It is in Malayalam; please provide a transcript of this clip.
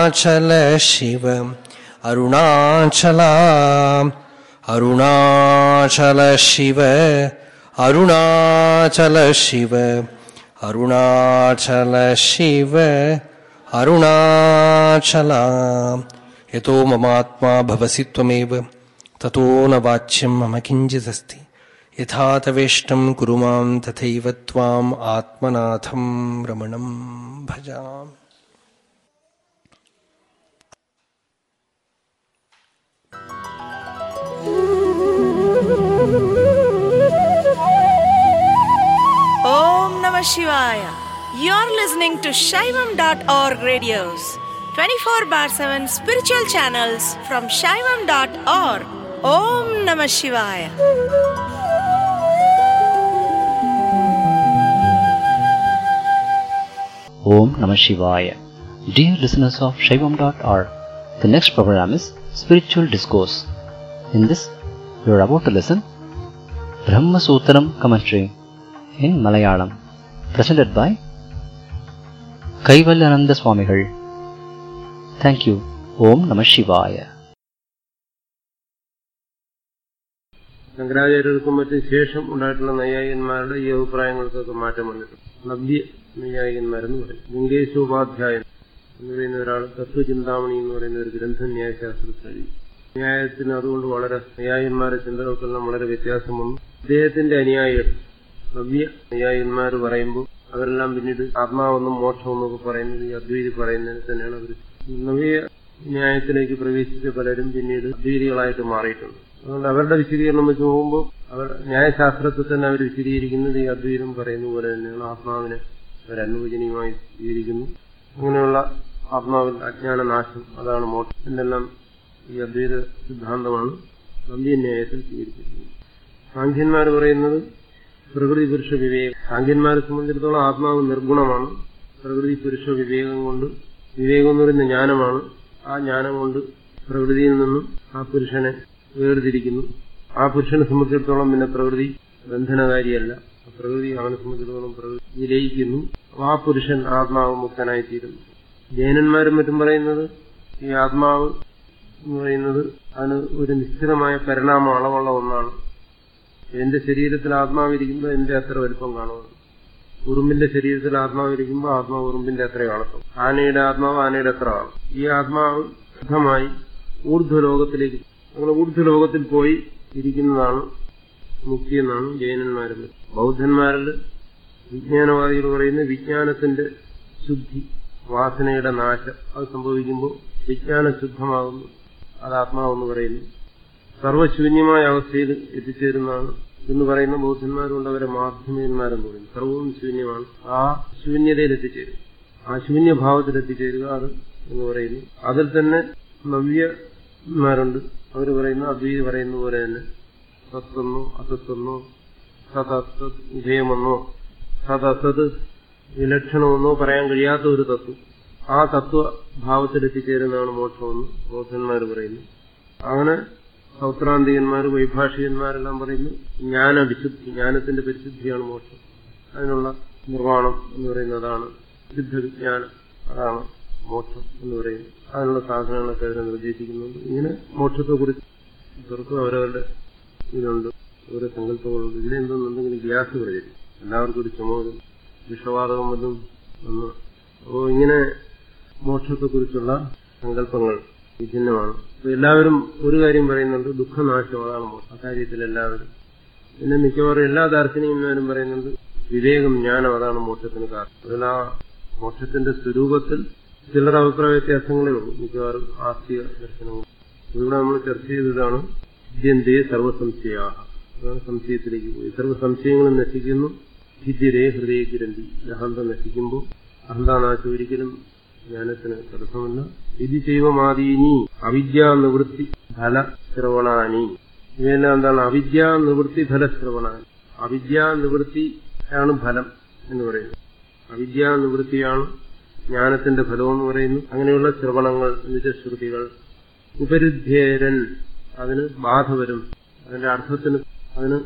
अरुणाचल शिव अरुणाचला अरुणाचल शिव अरुणाचल शिव अरुणाचल शिव अरुणाचला यतो ममात्मा भवसि त्वमेव ततो न वाच्यं मम किञ्चिदस्ति यथा तवेष्टं कुरु मां तथैव त्वाम् आत्मनाथं रमणं भजामि Om Namah Shivaya. You're listening to Shaivam.org radios, 24 bar 7 spiritual channels from Shaivam.org. Om Namah Shivaya. Om Namah Shivaya. Dear listeners of Shaivam.org, the next program is Spiritual Discourse. In this, you are about to listen Brahma Sutram commentary in Malayalam, presented by Kaivalyananda Swamigal. Thank you. Om Namah Shivaya. ശങ്കരാചാര്യർക്കും മറ്റും ശേഷം ഉണ്ടായിട്ടുള്ള നൈയായികന്മാരുടെ ഈ അഭിപ്രായങ്ങൾക്കൊക്കെ മാറ്റം വന്നിട്ടുണ്ട് നവ്യ നൈയായികന്മാരെന്ന് പറയും ലിംഗേശോപാധ്യായൻ എന്ന് പറയുന്ന ഒരാൾ തത്വചിന്താമണി എന്ന് പറയുന്ന ഒരു ഗ്രന്ഥം ന്യായശാസ്ത്രത്തിൽ എഴുതി ന്യായത്തിന് അതുകൊണ്ട് വളരെ നൈയായന്മാരുടെ ചിന്തകൾക്കെല്ലാം വളരെ വ്യത്യാസം വന്നു അദ്ദേഹത്തിന്റെ അനുയായികൾ നവ്യ നൈയായന്മാർ പറയുമ്പോൾ അവരെല്ലാം പിന്നീട് ആത്മാവെന്നും മോക്ഷമെന്നും ഒക്കെ പറയുന്നത് ഈ അദ്വൈതി പറയുന്നതിന് തന്നെയാണ് അവർ നവ്യ ന്യായത്തിലേക്ക് പ്രവേശിച്ച പലരും പിന്നീട് അദ്വൈതികളായിട്ട് മാറിയിട്ടുണ്ട് അതുകൊണ്ട് അവരുടെ വിശദീകരണം വെച്ച് നോക്കുമ്പോൾ അവർ ന്യായശാസ്ത്രത്തിൽ തന്നെ അവർ വിശദീകരിക്കുന്നത് ഈ അദ്വൈതം പറയുന്ന പോലെ തന്നെയാണ് ആത്മാവിനെ അവർ അനുവചനീയമായി സ്വീകരിക്കുന്നു അങ്ങനെയുള്ള ആത്മാവിൽ അജ്ഞാന നാശം അതാണ് മോക്ഷം എന്നെല്ലാം ഈ അദ്വൈത സിദ്ധാന്തമാണ് നന്ദ്യന്യായത്തിൽ സ്വീകരിച്ചിരിക്കുന്നത് സാഖ്യന്മാർ പറയുന്നത് പ്രകൃതി പുരുഷ വിവേകം സാഖ്യന്മാരെ സംബന്ധിച്ചിടത്തോളം ആത്മാവ് നിർഗുണമാണ് പ്രകൃതി പുരുഷ വിവേകം കൊണ്ട് വിവേകം എന്ന് പറയുന്ന ജ്ഞാനമാണ് ആ ജ്ഞാനം കൊണ്ട് പ്രകൃതിയിൽ നിന്നും ആ പുരുഷനെ വേർതിരിക്കുന്നു ആ പുരുഷനെ സംബന്ധിച്ചിടത്തോളം പിന്നെ പ്രകൃതി ബന്ധനകാരിയല്ല ആ പ്രകൃതി അവനെ സംബന്ധിച്ചിടത്തോളം പ്രകൃതി വിലയിക്കുന്നു ആ പുരുഷൻ ആത്മാവ് മുക്തനായിത്തീരുന്നു ജൈനന്മാരും മറ്റും പറയുന്നത് ഈ ആത്മാവ് എന്ന് പറയുന്നത് അതിന് ഒരു നിശ്ചിതമായ പരിണാമം അളവുള്ള ഒന്നാണ് എന്റെ ശരീരത്തിൽ ആത്മാവിരിക്കുമ്പോൾ എന്റെ അത്ര വലുപ്പം കാണുന്നു ഉറുമ്പിന്റെ ശരീരത്തിൽ ആത്മാവിരിക്കുമ്പോൾ ആത്മാവ് ഉറുമ്പിന്റെ അത്ര കാണത്തും ആനയുടെ ആത്മാവ് ആനയുടെ അത്ര കാണും ഈ ആത്മാവ് ശുദ്ധമായി ഊർധ്വലോകത്തിലേക്ക് അങ്ങനെ ഊർധ്വലോകത്തിൽ പോയി ഇരിക്കുന്നതാണ് മുക്തി എന്നാണ് ജൈനന്മാരിൽ ബൗദ്ധന്മാരിൽ വിജ്ഞാനവാദികൾ പറയുന്ന വിജ്ഞാനത്തിന്റെ ശുദ്ധി വാസനയുടെ നാശം അത് സംഭവിക്കുമ്പോൾ വിജ്ഞാനം ശുദ്ധമാകുന്നു അത് ആത്മാവെന്ന് പറയുന്നു സർവശൂന്യമായ അവസ്ഥയിൽ എത്തിച്ചേരുന്നതാണ് എന്ന് പറയുന്ന ബൗദ്ധന്മാരുണ്ട് അവരെ മാധ്യമന്മാരെന്ന് പറയുന്നു സർവവും ശൂന്യമാണ് ആ ശൂന്യതയിൽ എത്തിച്ചേരും ആ ശൂന്യഭാവത്തിൽ എത്തിച്ചേരുക അത് എന്ന് പറയുന്നു അതിൽ തന്നെ നവ്യന്മാരുണ്ട് അവർ പറയുന്ന അദ്വൈതി പറയുന്ന പോലെ തന്നെ സത്തെന്നോ അസത്തെന്നോ സതസത് വിജയമെന്നോ സതസത് വിലക്ഷണമെന്നോ പറയാൻ കഴിയാത്ത ഒരു തത്വം ആ തത്വഭാവത്തിൽ എത്തിച്ചേരുന്നതാണ് മോക്ഷമെന്ന് ബൗദ്ധന്മാർ പറയുന്നു അങ്ങനെ സൗത്രാന്തികന്മാർ വൈഭാഷികന്മാരെല്ലാം പറയുന്നു ജ്ഞാനവിശുദ്ധി ജ്ഞാനത്തിന്റെ പരിശുദ്ധിയാണ് മോക്ഷം അതിനുള്ള നിർവ്വാണം എന്ന് പറയുന്നതാണ് സിദ്ധ വിജ്ഞാനം അതാണ് മോക്ഷം എന്ന് പറയുന്നത് അതിനുള്ള സാധനങ്ങളൊക്കെ അവരെ നിർദ്ദേശിക്കുന്നുണ്ട് ഇങ്ങനെ മോക്ഷത്തെ കുറിച്ച് ഇവർക്കും അവരവരുടെ ഇതുണ്ട് ഓരോ സങ്കല്പങ്ങളുണ്ട് ഇതിലെന്തോന്നുണ്ടെങ്കിലും ഗ്യാസ് പ്രചരിക്കും എല്ലാവർക്കും ഒരു ചുമതല വിഷവാതകം വല്ലതും വന്ന് അപ്പോൾ ഇങ്ങനെ മോക്ഷത്തെക്കുറിച്ചുള്ള സങ്കല്പങ്ങൾ വിഭിന്നമാണ് അപ്പൊ എല്ലാവരും ഒരു കാര്യം പറയുന്നുണ്ട് ദുഃഖനാശം അതാണ് മോക്ഷം അക്കാര്യത്തിൽ എല്ലാവരും പിന്നെ മിക്കവാറും എല്ലാ ദാർശനികന്മാരും പറയുന്നുണ്ട് വിവേകം ജ്ഞാനം അതാണ് മോക്ഷത്തിന് കാരണം അതിൽ ആ മോക്ഷത്തിന്റെ സ്വരൂപത്തിൽ ചിലർ അഭിപ്രായ വ്യത്യാസങ്ങളേ ഉള്ളൂ മിക്കവാറും ആസ്തിക ദർശനങ്ങൾ ഇവിടെ നമ്മൾ ചർച്ച ചെയ്തതാണ് വിദ്യന്തേ സർവസംശയാഹ അതാണ് സംശയത്തിലേക്ക് പോയി സർവ്വ സംശയങ്ങളും നശിക്കുന്നു ഭിദ്യരേ ഹൃദയ ഗ്രന്ഥി അഹന്ത നശിക്കുമ്പോൾ അഹന്താനാശം ഒരിക്കലും ജ്ഞാനത്തിന് തടസ്സമല്ല ഇത് ചെയ്വമാദീനി അവിദ്യാ നിവൃത്തി ഫല ശ്രവണാനി ഇവയെല്ലാം എന്താണ് അവിദ്യാ നിവൃത്തി ഫല ശ്രവണാനി അവിദ്യാ നിവൃത്തിയാണ് ഫലം എന്ന് പറയുന്നത് അവിദ്യാ നിവൃത്തിയാണ് ജ്ഞാനത്തിന്റെ ഫലമെന്ന് പറയുന്നു അങ്ങനെയുള്ള ശ്രവണങ്ങൾ നിജശ്രുതികൾ ഉപരുദ്ധേരൻ അതിന് ബാധ വരും അതിന്റെ അർത്ഥത്തിന് അതിന്